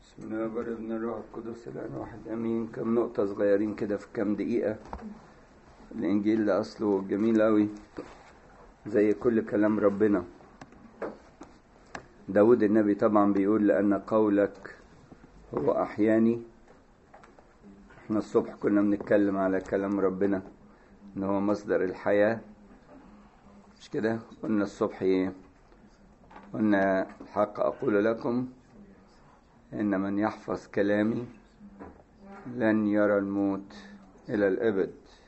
بسم الله والابن الروح القدس الان واحد امين كم نقطة صغيرين كده في كام دقيقة الانجيل ده اصله جميل اوي زي كل كلام ربنا داود النبي طبعا بيقول لان قولك هو احياني احنا الصبح كنا بنتكلم على كلام ربنا ان هو مصدر الحياة مش كده قلنا الصبح ايه قلنا الحق اقول لكم إن من يحفظ كلامي لن يرى الموت إلى الأبد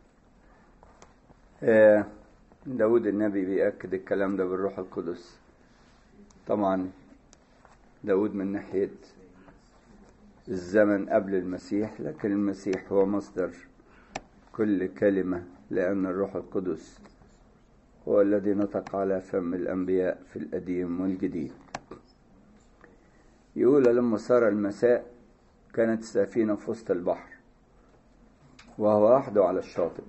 آه داود النبي بيأكد الكلام ده بالروح القدس طبعا داود من ناحية الزمن قبل المسيح لكن المسيح هو مصدر كل كلمة لأن الروح القدس هو الذي نطق على فم الأنبياء في القديم والجديد يقول لما صار المساء كانت السفينة في وسط البحر وهو وحده على الشاطئ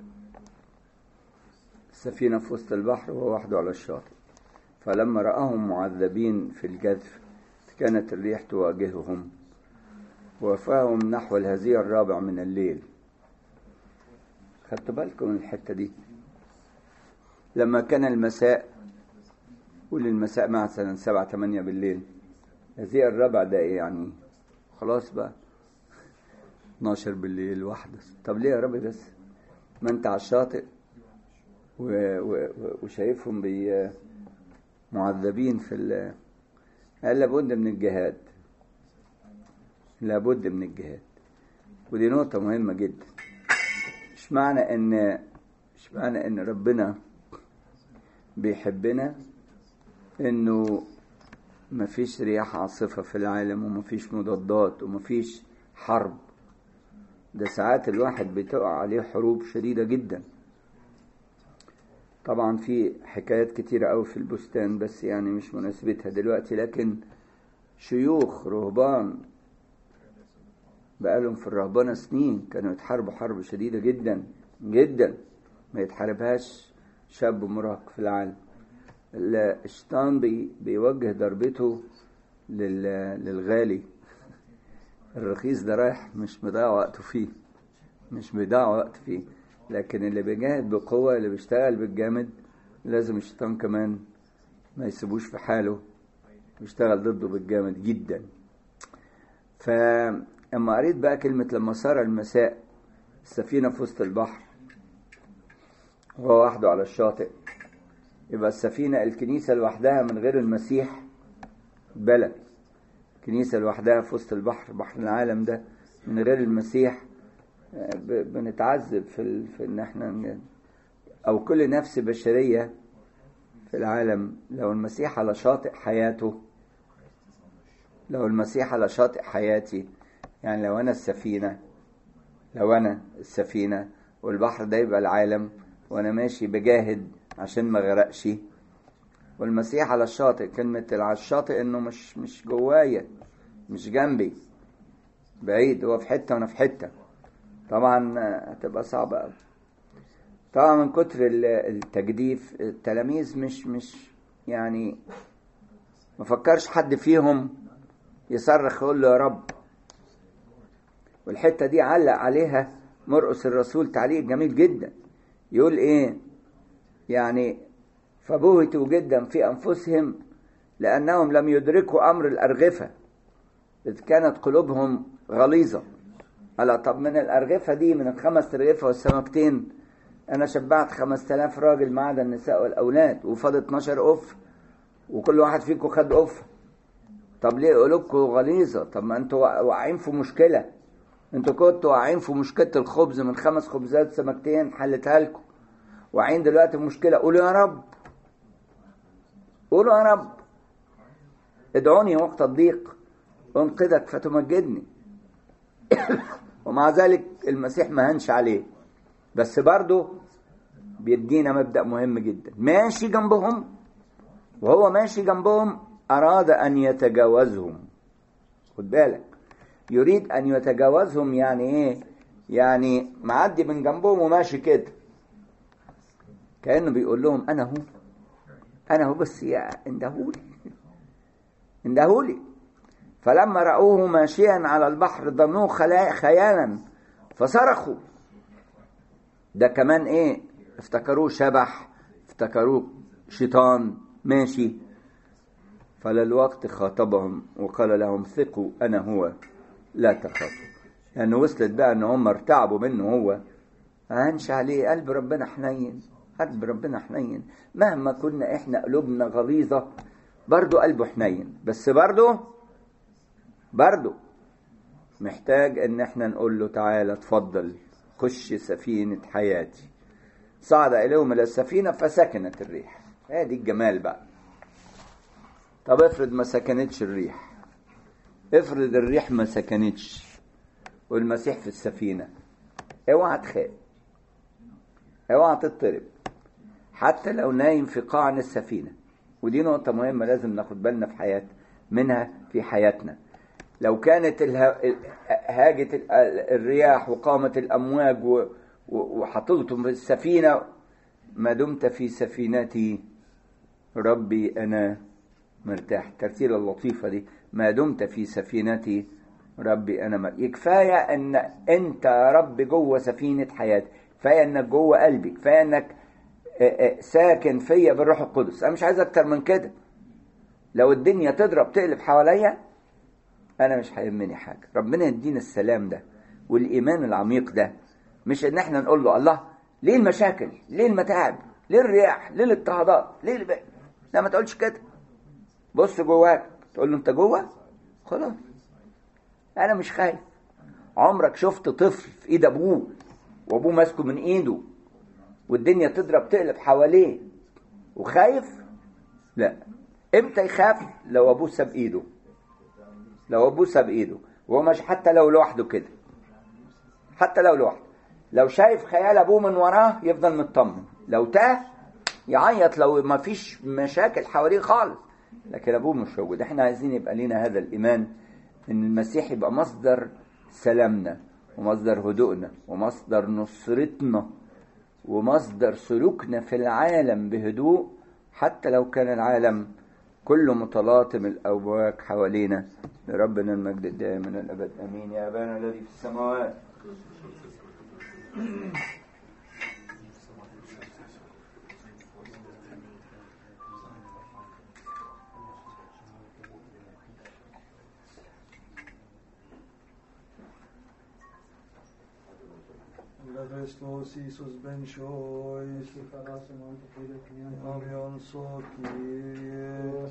السفينة في وسط البحر وهو وحده على الشاطئ فلما رآهم معذبين في الجذف كانت الريح تواجههم وفاهم نحو الهزيع الرابع من الليل خدتوا بالكم من الحتة دي لما كان المساء قول المساء مثلا سبعة تمانية بالليل الهزيع الرابع ده ايه يعني خلاص بقى 12 بالليل واحدة طب ليه يا رب بس ما انت على الشاطئ و... و... وشايفهم بي معذبين في ال قال لابد من الجهاد لابد من الجهاد ودي نقطة مهمة جدا مش معنى ان مش معنى ان ربنا بيحبنا انه مفيش رياح عاصفة في العالم ومفيش مضادات ومفيش حرب ده ساعات الواحد بتقع عليه حروب شديدة جدا طبعا في حكايات كتيرة أوي في البستان بس يعني مش مناسبتها دلوقتي لكن شيوخ رهبان بقالهم في الرهبنة سنين كانوا يتحاربوا حرب شديدة جدا جدا ما يتحاربهاش شاب مراهق في العالم الشيطان بي بيوجه ضربته للغالي الرخيص ده رايح مش مضيع وقته فيه مش بيضيع وقت فيه لكن اللي بيجاهد بقوة اللي بيشتغل بالجامد لازم الشيطان كمان ما يسيبوش في حاله ويشتغل ضده بالجامد جدا فأما قريت بقى كلمة لما صار المساء السفينة في وسط البحر وهو وحده على الشاطئ يبقى السفينة الكنيسة لوحدها من غير المسيح بلد كنيسة لوحدها في وسط البحر بحر العالم ده من غير المسيح بنتعذب في, ال... في ان احنا او كل نفس بشرية في العالم لو المسيح على شاطئ حياته لو المسيح على شاطئ حياتي يعني لو انا السفينة لو انا السفينة والبحر ده يبقى العالم وانا ماشي بجاهد عشان ما غرقش والمسيح على الشاطئ كلمة على الشاطئ انه مش مش جوايا مش جنبي بعيد هو في حتة وانا في حتة طبعا هتبقى صعبة قوي طبعا من كتر التجديف التلاميذ مش مش يعني ما فكرش حد فيهم يصرخ يقول له يا رب والحتة دي علق عليها مرقس الرسول تعليق جميل جدا يقول ايه يعني فبهتوا جدا في أنفسهم لأنهم لم يدركوا أمر الأرغفة إذ كانت قلوبهم غليظة ألا طب من الأرغفة دي من الخمس رغفة والسمكتين أنا شبعت خمس تلاف راجل ما عدا النساء والأولاد وفاض 12 أف وكل واحد فيكم خد أف طب ليه قلوبكم غليظة طب ما أنتوا واقعين في مشكلة أنتوا كنتوا واقعين في مشكلة الخبز من خمس خبزات سمكتين حلتها لكم واقعين دلوقتي في مشكلة قولوا يا رب قولوا يا رب ادعوني وقت الضيق انقذك فتمجدني ومع ذلك المسيح ما هنش عليه بس برضه بيدينا مبدأ مهم جدا ماشي جنبهم وهو ماشي جنبهم أراد أن يتجاوزهم خد بالك يريد أن يتجاوزهم يعني إيه يعني معدي من جنبهم وماشي كده كأنه بيقول لهم أنا هو أنا هو بس يا اندهولي اندهولي فلما رأوه ماشيا على البحر ظنوه خيالا فصرخوا ده كمان ايه افتكروه شبح افتكروه شيطان ماشي فللوقت خاطبهم وقال لهم ثقوا انا هو لا تخافوا لانه يعني وصلت بقى ان هم ارتعبوا منه هو هنش عليه قلب ربنا حنين قلب ربنا حنين مهما كنا احنا قلوبنا غليظه برضه قلبه حنين بس برضه برضه محتاج ان احنا نقول له تعالى اتفضل خش سفينة حياتي صعد اليهم الى السفينة فسكنت الريح ادي الجمال بقى طب افرض ما سكنتش الريح افرض الريح ما سكنتش والمسيح في السفينة اوعى تخاف اوعى تضطرب حتى لو نايم في قاعن السفينة ودي نقطة مهمة لازم ناخد بالنا في حياة منها في حياتنا لو كانت هاجت الرياح وقامت الأمواج وحطلتم في السفينة ما دمت في سفينتي ربي أنا مرتاح الترتيلة اللطيفة دي ما دمت في سفينتي ربي أنا مرتاح كفاية أن أنت يا رب جوه سفينة حياتي كفاية أنك جوه قلبي كفاية أنك ساكن فيا بالروح القدس أنا مش عايز أكتر من كده لو الدنيا تضرب تقلب حواليا انا مش هيهمني حاجه ربنا يدينا السلام ده والايمان العميق ده مش ان احنا نقول له الله ليه المشاكل ليه المتاعب ليه الرياح ليه الاضطهادات ليه الب... لا ما تقولش كده بص جواك تقول له انت جوه خلاص انا مش خايف عمرك شفت طفل في ايد ابوه وابوه ماسكه من ايده والدنيا تضرب تقلب حواليه وخايف لا امتى يخاف لو ابوه ساب ايده لو ابوه ساب ايده وهو مش حتى لو لوحده كده حتى لو لوحده لو شايف خيال ابوه من وراه يفضل مطمن لو تاه يعيط لو ما فيش مشاكل حواليه خالص لكن ابوه مش موجود احنا عايزين يبقى لنا هذا الايمان ان المسيح يبقى مصدر سلامنا ومصدر هدوءنا ومصدر نصرتنا ومصدر سلوكنا في العالم بهدوء حتى لو كان العالم كله متلاطم الأبواج حوالينا لربنا المجد الدائم من الأبد أمين يا أبانا الذي في السماوات Hristos Iisus ben Shois, Avion so Kyrie,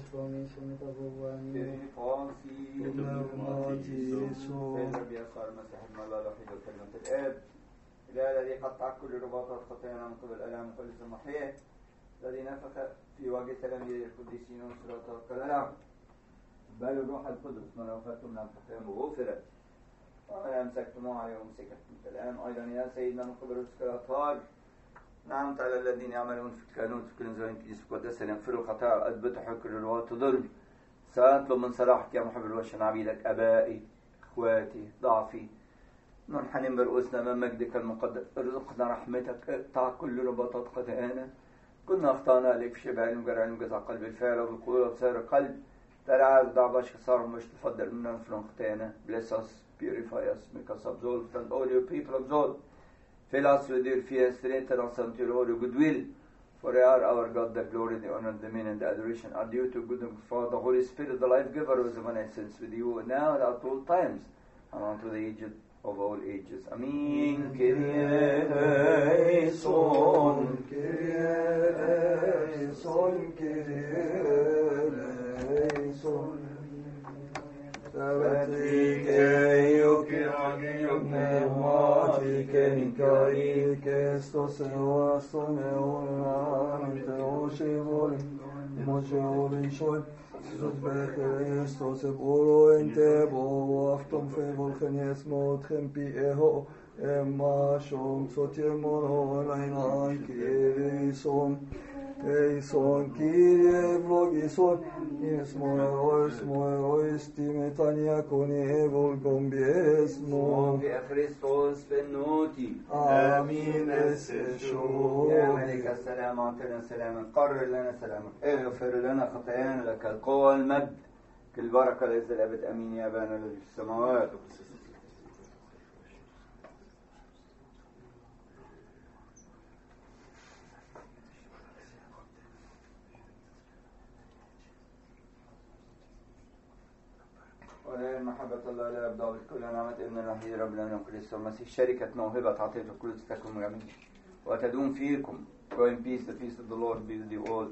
Pneumati Jesu, يسوع المسيح المولى الوحيد وكلمة الآب الإله الذي قطع كل رباطات خطايانا من قبل الآلام من كل سماحية الذي نفخ في وجه تلاميذ القديسين وصراط الكلام بل الروح القدس من وفاتم من خطاياهم غفرت وما أمسكتموه عليه ومسكتم الآن أيضا يا سيدنا من قبل رزق الأطهار نعمت على الذين يعملون في الكانون في كل زمان كنيسة مقدسة يغفروا الخطايا أثبتوا حكر الرواة تضل سأطلب من صلاحك يا محب الوشن عبيدك أبائي إخواتي ضعفي منحنين برؤوسنا أمام مجدك المقدس ارزقنا رحمتك اقطع كل رباطات خطايانا كنا أخطأنا عليك في شبه علم جرى علم جزع قلب الفعل وبالقوة وبصير القلب ترعى ضعباش خسارة مش تفضل منا نفرن خطايانا bless us purify us make us absolved and all your people absolved fill us with your fear strengthen us unto your holy goodwill for you are our God the glory the honor the meaning and the adoration are due to good Father the Holy Spirit the life giver who is the one essence with you now and at all times and unto the ages of all ages Amen Kyrie eleison Kyrie eleison, Kyrie eleison. Kristus boro inte bo afton för volken jes mot hempi eho emma som så till morgon einan kirison Eison Kyrie vlogison, nies moeros moeros timetania kone volgom biesmo. في Christos بنوتي Amin esse يا ملك السلام أعطنا سلاما قرر لنا سلامك اغفر لنا خطايانا لك القوة والمجد البركة ليس الأبد أمين يا أبانا الذي في السماوات ولا محبة الله لا يبدأ بكل نعمة ابن الوحيد رب العالمين كريستوس المسيح شركة موهبة عطية القدس تكون جميعا وتدوم فيكم Go in peace, the peace of the Lord be with you all.